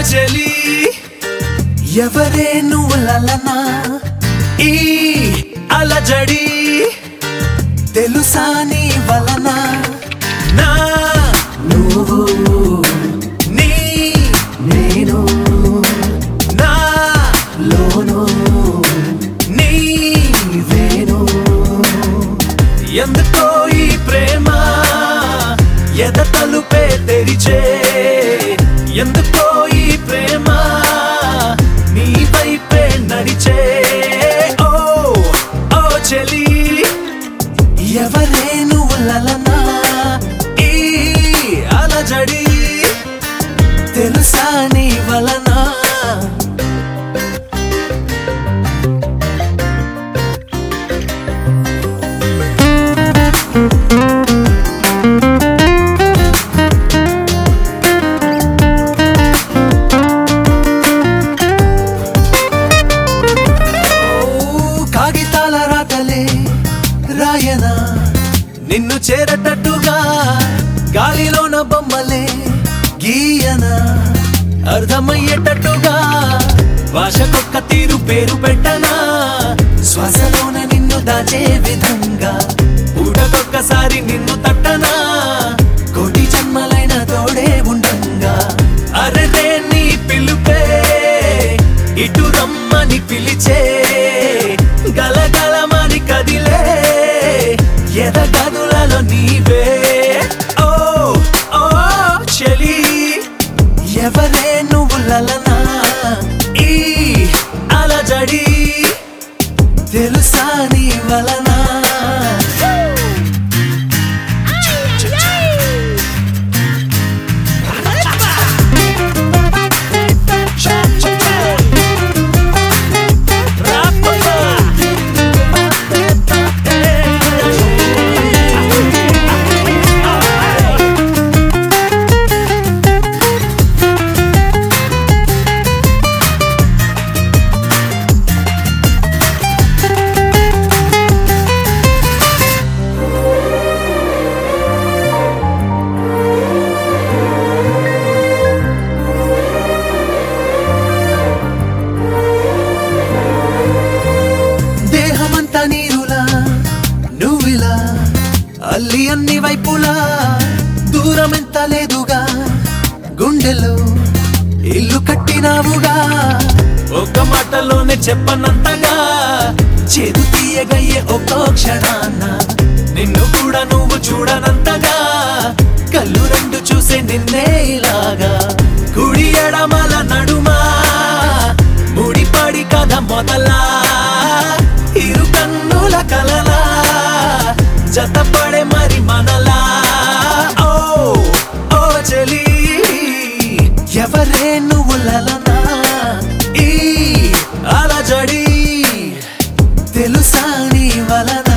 చెలి ఎవరే నువ్వు లలనా ఈ అలజడి తెలుసా నీ వలన నా నువ్వు నీ నేను నా లోను నీవేను ఎందుకో ఈ ప్రేమ ఎద తలుపే తెరిచే ఎందుకో ఈ ప్రేమ నీ వైపే నడిచే ఓ ఓ చెలి ఎవరే నువ్వు లలనా ఈ అలజడి తెలుసా నీ వలనా ఓ, కాగితాల రాతలే రాయనా నిన్ను చేరటట్టుగా గాలిలోన బొమ్మలే గీయనా అర్థమయ్యేటట్టుగా భాషకొక్క తీరు పేరు పెట్టనా శ్వాసలోన నిన్ను దాచే విధంగా ఊటకొక్కసారి నిన్ను తట్టనా కోటి జన్మలైన తోడే ఉండంగా అరెరే నీ పిలుపే ఇటు రమ్మని పిలిచే గలగలమని కదిలే ఎద గదులలో నీవే ఓ ఓ చెలి ఎవరే నువ్వు లలనా ఈ అలజడి తెలుసా నీ వలనా దేహమంతా నీరులా నువ్విలా అల్లి అన్ని వైపులా దూరం ఎంత లేదుగా గుండెలో ఇల్లు కట్టినావుగా ఒక మాటలోనే చెప్పనంతగా చేదు తీయగయ్యే ఒక్కో క్షణాన నిన్ను కూడా నువ్వు చూడనంతగా కళ్ళు రెండు చూసే నిన్నే ఇలాగా కుడి ఎడమల నడుమా ముడిపడి కథ మొదలా ఇరు కన్నుల కలలా జతపడే మరి మనలా ఓ ఓ చెలి ఎవరే నువ్వు లలనా ఈ అలజడి తెలుసా నీ వలన